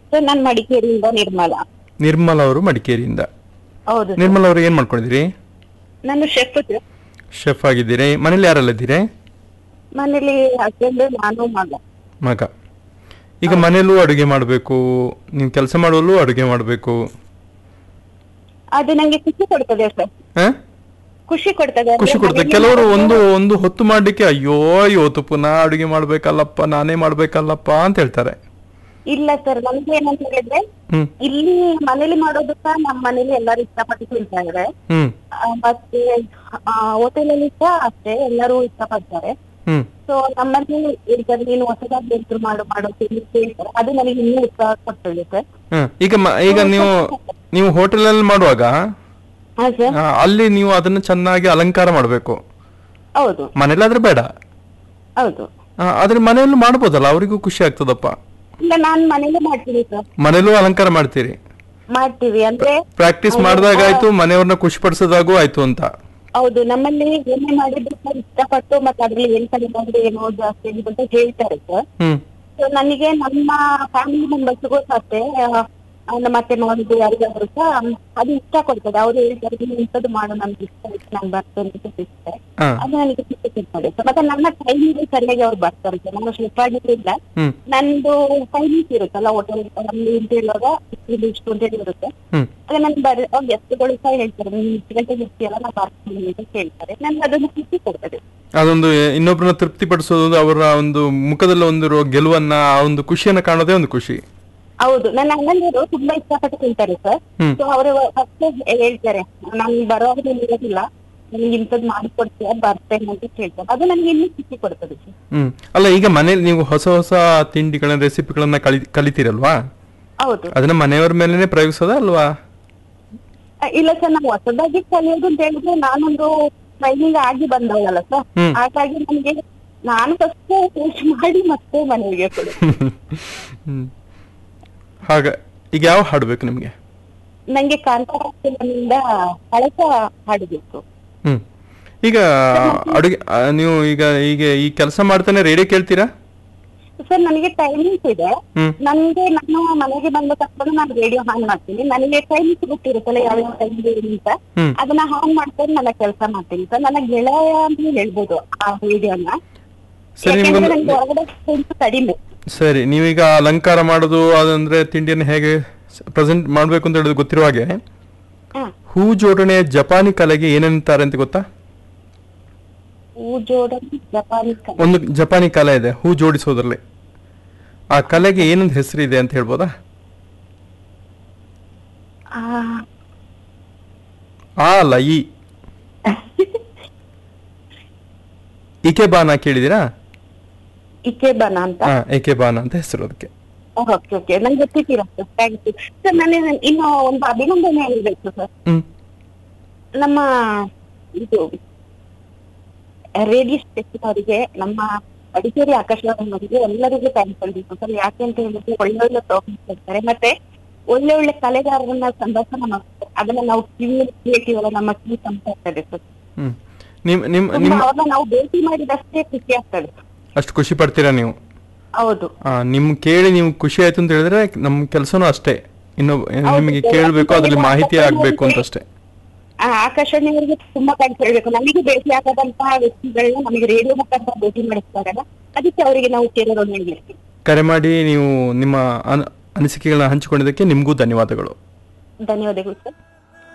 Sir ನಾನು ಮಡಿಕೇರಿಯಿಂದ ನಿರ್ಮಲಾ ನಿರ್ಮಲ ಅವರು ಮಡಿಕೇರಿಯಿಂದ ಹೌದು ಸರ್. ನಿರ್ಮಲ ಅವರು ಏನ್ ಮಾಡ್ಕೊಂಡಿದ್ದೀರಿ ನಾನು ಶೆಫ್ ಸರ್ ಶೆಫ್ ಆಗಿದ್ದೀರಿ ಮನೇಲಿ ಯಾರೆಲ್ಲ ಇದ್ದೀರಿ ಮನೇಲಿ ಹಸ್ಬೆಂಡ್ ನಾನು ಮಗ ಮಗ ಈಗ ಮನೇಲೂ ಅಡುಗೆ ಮಾಡಬೇಕು ನೀವು ಕೆಲಸ ಮಾಡುವಲ್ಲೂ ಅಡುಗೆ ಮಾಡಬೇಕು ಅದು ನಂಗೆ ಖುಷಿ ಕೊಡ್ತದೆ ಸರ್ ಖುಷಿ ಕೊಡ್ತದೆ ಅಂದ್ರೆ ಖುಷಿ ಕೊಡುತ್ತೆ ಮನೇಲಿ ಕೆಲವರು ಮಾಡೋದು- ಒಂದು ಒಂದು ಹೊತ್ತು ಮಾಡ್ಲಿಕ್ಕೆ ಅಯ್ಯೋ ಇವತ್ತು ಪುನಃ ಅಡುಗೆ ಮಾಡ್ಬೇಕಲ್ಲಪ್ಪ ನಾನೇ ಮಾಡ್ಬೇಕಲ್ಲಪ್ಪ ಅಂತ ಹೇಳ್ತಾರೆ ಇಲ್ಲ ಸರ್ ನಮ್ಗೆ ಏನಂತ ಹೇಳಿದ್ರೆ ಹ್ಮ್ ಇಲ್ಲಿ ಮನೇಲಿ ಮಾಡೋದಕ್ಕ ನಮ್ಮ ಮನೇಲಿ ಎಲ್ಲರೂ ಇಷ್ಟಪಟ್ಟು ತಿಂತಾರೆ ಹ್ಮ್ ಆ, ಮತ್ತೆ ಹೋಟೆಲ್ ಅಲ್ಲಿ ಸಹ ಅಷ್ಟೇ ಎಲ್ಲರೂ ಇಷ್ಟಪಡ್ತಾರೆ ಹ್ಮ್ ಸೊ ನಮ್ಮಲ್ಲಿ ಹೇಳ್ತಾರೆ ನೀನು ಹೊಸದಾಗಿ ಎಂಟ್ರು ಮಾಡು ಮಾಡು ಅಂತ ಹೇಳಿ ಕೇಳ್ತಾರೆ ಅದು ನನಗೆ ಇನ್ನೂ ಉತ್ಸಾಹ ಕೊಡ್ತದೆ ಸರ್ ಹ್ಮ್. ಈಗ ಮ- ಈಗ ನೀವು ನೀವು ಹೋಟೆಲಲ್ಲಿ ಮಾಡುವಾಗ ಹಾ ಸರ್ ಆ, ಅಲ್ಲಿ ನೀವು ಅದನ್ನ ಚೆನ್ನಾಗಿ ಅಲಂಕಾರ ಮಾಡಬೇಕು ಹೌದು ಮನೇಲಾದ್ರೆ ಬೇಡ ಹೌದು ಆ, ಆದ್ರೆ ಮನೆಯಲ್ಲೂ ಮಾಡ್ಬೋದಲ್ಲ ಅವರಿಗೂ ಖುಷಿ ಆಗ್ತದಪ್ಪ ಇಲ್ಲ ನಾನ್ ಮನೇಲೆ ಮಾಡ್ತೀನಿ ಸರ್ ಮನೇಲೂ ಅಲಂಕಾರ ಮಾಡ್ತೀರಿ ಮಾಡ್ತೀವಿ ಅಂದ್ರೆ ಪ್ರಾಕ್ಟೀಸ್ ಮಾಡಿದಾಗ ಆಯ್ತು ಮನೆಯವ್ರನ್ನ ಖುಷಿ ಪಡಿಸೋದಾಗೂ ಆಯ್ತು ಅಂತ ಹೌದು ನಮ್ಮಲ್ಲಿ ಏನೇ ಮಾಡಿದ್ರು ಸರ್ ಇಷ್ಟಪಟ್ಟು ಮತ್ತೆ ಅದ್ರಲ್ಲಿ ಏನ್ ಕಡಿಮೆ ಬಂದ್ರೆ ಏನೋ ಜಾಸ್ತಿ ಆಗಿದೆ ಅಂತ ಹೇಳ್ತಾರೆ ಸರ್ ಹ್ಮ್ ಸೊ ನನಗೆ ನಮ್ಮ ಫ್ಯಾಮಿಲಿ ಮೆಂಬರ್ಸ್ಗೂ ಅಷ್ಟೇ ಆ, ಆ, ನಮ್ಮ ಅತ್ತೆ ಮಾವನಿಗೂ ಯಾರಿಗಾದ್ರು ಸಹ ಅದು ಇಷ್ಟ ಕೊಡ್ತದೆ ಅವ್ರು ಹೇಳ್ತಾರೆ ನೀನು ಇಂಥದ್ದು ಮಾಡು ನನ್ಗೆ ಇಷ್ಟ ಆಯ್ತು ನಾನು ಬರ್ತೇನೆ ಅಂತ ಇಷ್ಟ ಹಾ ಅದು ನನಗೆ ಖುಷಿ ಕೊಡ್ತದೆ So, ಮತ್ತೆ ನನ್ನ ಟೈಮಿಗೆ ಸರಿಯಾಗಿ ಅವ್ರು ಬರ್ತಾರೆ ಸರ್ ನಾನು ಶಿಫ್ಟ್ ಆಗಿದ್ರಿಂದ ಹ್ಮ್ ನಂದು ಟೈಮಿಂಗ್ಸ್ ಇರುತ್ತಲ್ಲ ಹೋಟೆಲ್ ನಮ್ದು ಅಂತ ಹೇಳುವಾಗ ಇದು ಇಷ್ಟು ಅಂತ ಹೇಳಿ ಇರುತ್ತೆ ಹ್ಮ್ ಆಗ ನನ್ ಬರ ಅವ್ರ ಗೆಸ್ಟ್ಗಳು ಸಹ ಹೇಳ್ತಾರೆ ನೀನ್ ಇಷ್ಟು ಗಂಟೆಗೆ ಇರ್ತೀಯಲ್ಲ ನಾ ಬರ್ತೀನಿ ಅಂತ ಹೇಳ್ತಾರೆ ನನ್ಗೆ ಅದನ್ನು ಖುಷಿ ಕೊಡ್ತದೆ ಅದೊಂದು ಇನ್ನೊಬ್ಬರನ್ನ ತೃಪ್ತಿಪಡಿಸೋದು ಅವರ ಒಂದು ಮುಖದಲ್ಲಿ ಒಂದು ರೋ- ಗೆಲುವನ್ನ ಆ ಒಂದು ಖುಷಿಯನ್ನ ಕಾಣೋದೇ ಒಂದು ಖುಷಿ ಹೌದು ನನ್ನ ಅಣ್ಣಂದಿರು ತುಂಬಾ ಇಷ್ಟಪಟ್ಟು ತಿಂತಾರೆ ಸರ್ ಹ್ಮ್. ಸೊ ಅವರು ಫಸ್ಟ್ ಹೇಳ್ತಾರೆ ನಾನು ಬರೋವಾಗ ನೀನ್ ಇರೋದಿಲ್ಲ ನನಗೆ ಇಂಥದ್ದು ಮಾಡಿಕೊಡ್ತೀಯ ಬರ್ತೇನೆ ಅಂತ ಕೇಳ್ತಾರೆ ಅದು ನನಗೆ ಇನ್ನೂ ಖುಷಿ ಕೊಡ್ತದೆ ಸರ್ ಹ್ಮ್ ಅಲ್ಲ ಈಗ ಮನೇಲಿ ನೀವು ಹೊಸ ಹೊಸ ತಿಂಡಿಗಳನ್ನ ರೆಸಿಪಿಗಳನ್ನ ಕಲಿ ಕಲಿತೀರಲ್ವಾ ಹೌದು ಅದನ್ನ ಮನೆಯವ್ರ ಮೇಲೆನೆ ಪ್ರಯೋಗಿಸೋದ ಅಲ್ವಾ ಅ, ಇಲ್ಲ ಸರ್ ನಾವು ಹೊಸದಾಗಿ ಕಲಿಯೋದು ಅಂತ ಹೇಳಿದ್ರೆ ನಾನೊಂದು ಟ್ರೈನಿಂಗ್ ಆಗಿ ಬಂದವಲ್ಲ ಸರ್ ಹ್ಮ್. ಹಾಗಾಗಿ ನನಗೆ ನಾನು ಫಸ್ಟ್ ಟೇಸ್ಟ್ ಮಾಡಿ ಮತ್ತೆ ಮನೆಗೆ ಕೊಡು ಹ್ಮ್ ಹಾಗ ಈಗ ಯಾವ ಹಾಡ್ಬೇಕು ನಿಮ್ಗೆ ನಂಗೆ ಕಾಂತಾರ ಫಿಲ್ಮಿಂದ ಕಳಸ ಹಾಡಬೇಕು ಹ್ಮ್ ಈಗ ಅಡುಗೆ ಆ, ನೀವು ಈಗ ಈಗ ಈ ಕೆಲಸ ಮಾಡ್ತಾನೆ ರೇಡಿಯೋ ಕೇಳ್ತೀರಾ ಸರ್ ನನಗೆ ಟೈಮಿಂಗ್ಸ್ ಇದೆ ಹ್ಮ್ ನನ್ಗೆ ನಾನು ಮನೆಗೆ ಬಂದ ತಕ್ಷಣ ನಾನು ರೇಡಿಯೋ ಆನ್ ಮಾಡ್ತೀನಿ ನನಗೆ ಟೈಮಿಂಗ್ಸ್ ಗೊತ್ತಿರುತ್ತಲ್ಲ ಯಾವ ಟೈಮ್ ಅಂತ ಹ್ಮ್. ಅದನ್ನ ಆನ್ ಮಾಡ್ಕೊಂಡು ನನ್ನ ಕೆಲಸ ಮಾಡ್ತೀನಿ ಸರ್ ನನ್ನ ಗೆಳೆಯ ಅಂತ ಹೇಳ್ಬೋದು ಆ ರೇಡಿಯೋನ ಸರಿ ಯಾಕೆಂದ್ರೆ ನಿಮ್ಗೊಂದು ನಂಗೆ ಹೊರಗಡೆ friends ಕಡಿಮೆ ಸರಿ ನೀವೀಗ ಅಲಂಕಾರ ಮಾಡೋದು ಅದಂದ್ರೆ ತಿಂಡಿಯನ್ನು ಹೇಗೆ ಪ್ರೆಸೆಂಟ್ ಮಾಡ್ಬೇಕು ಅಂತ ಹೇಳೋದು ಗೊತ್ತಿರೋ ಹಾಗೆ ಹ. ಹೂ ಜೋಡಣೆಯ ಜಪಾನಿ ಕಲೆಗೆ ಏನಂತಾರೆ ಅಂತ ಗೊತ್ತಾ ಹೂ ಜೋಡಣೆ ಜಪಾನಿ ಕಲೆ. ಒಂದು ಜಪಾನಿ ಕಲೆ ಇದೆ ಹೂ ಜೋಡಿಸೋದ್ರಲ್ಲಿ ಆ ಕಲೆಗೆ ಏನೊಂದು ಹೆಸರಿದೆ ಅಂತ ಹೇಳ್ಬೋದಾ ಆ, ಆ ಅಲ್ಲ ಈ ಇಕೆಬಾನ ಕೇಳಿದಿರಾ ಇಕೆಬಾನ ಅಂತ ಹಾ ಇಕೆಬಾನ ಅಂತ ಹೆಸರು ಅದಕ್ಕೆ ಓಕೆ ಓಕೆ ನಂಗೆ ಗೊತ್ತಿದ್ದೀರಾ ಸರ್ ಥ್ಯಾಂಕ್ ಯು ಸರ್ ನಾನು ಇನ್ನು ಒಂದು ಅಭಿನಂದನೆ ಹೇಳ್ಬೇಕು ಸರ್ ಹ್ಮ್ ನಮ್ಮ ಇದು ರೇಡಿಯೋ ಸ್ಟೇಷನ್ ಅವರಿಗೆ ನಮ್ಮ ಅಡಿಕೇರಿ ಆಕಾಶವಾಣಿಯವರಿಗೆ ಎಲ್ಲರಿಗೂ ಥ್ಯಾಂಕ್ಸ್ ಹೇಳ್ಬೇಕು ಸರ್ ಯಾಕೆ ಅಂತ ಹೇಳಿದ್ರೆ ಒಳ್ಳೊಳ್ಳೆ ಪ್ರೋಗ್ರಾಮ್ ಕೊಡ್ತಾರೆ ಮತ್ತೆ ಒಳ್ಳೆ ಒಳ್ಳೆ ಕಲೆಗಾರರನ್ನ ಸಂದರ್ಶನ ಮಾಡ್ತಾರೆ ಅದನ್ನ ನಾವು ಕಿವಿಯಲ್ಲಿ ಕೇಳ್ತೀವಲ್ಲ ನಮ್ಮ ಕಿವಿ ಸಂಪಾಗ್ತದೆ ಸರ್ ಹ್ಮ್ ನಿಮ್ ನಿಮ್ ತುಂಬಾ ನಿಮ್ ಅವ್ರನ್ನ ನಾವು ಭೇಟಿ ಮಾಡಿದಷ್ಟೇ ಖುಷಿ ಆಗ್ತದೆ ಅಷ್ಟು ಖುಷಿ ಪಡ್ತೀರಾ ನೀವು ಹೌದು ಆ, ನಿಮ್ ಕೇಳಿ ನೀವು ಖುಷಿ ಆಯ್ತು ಅಂತ ಹೇಳಿದ್ರೆ ನಮ್ ಕೆಲಸನೂ ಅಷ್ಟೇ ಇನ್ನು ನಿಮಗೆ ಕೇಳಬೇಕು ಅದ್ರಲ್ಲಿ ಮಾಹಿತಿ ಆಗ್ಬೇಕು ಅಂತ ಅಷ್ಟೇ ಆ ಆಕಾಶವಾಣಿಯವರಿಗೆ ತುಂಬಾ ಥ್ಯಾಂಕ್ಸ್ ಹೇಳ್ಬೇಕು ನಮಗೆ ಭೇಟಿ ಆಗದಂತಹ ವ್ಯಕ್ತಿಗಳನ್ನ ನಮಗೆ ರೇಡಿಯೋ ಮುಖಾಂತರ ಭೇಟಿ ಮಾಡಿಸ್ತಾರಲ್ಲ ಅದಕ್ಕೆ ಅವರಿಗೆ ನಾವು ಕೇಳೋಣ ಹೇಳಲಿಕ್ಕೆ ಕರೆ ಮಾಡಿ ನೀವು ನಿಮ್ಮ ಅನ- ಅನಿಸಿಕೆಗಳನ್ನ ಹಂಚಿಕೊಂಡಿದ್ದಕ್ಕೆ ನಿಮಗೂ ಧನ್ಯವಾದಗಳು ಧನ್ಯವಾದಗಳು ಸರ್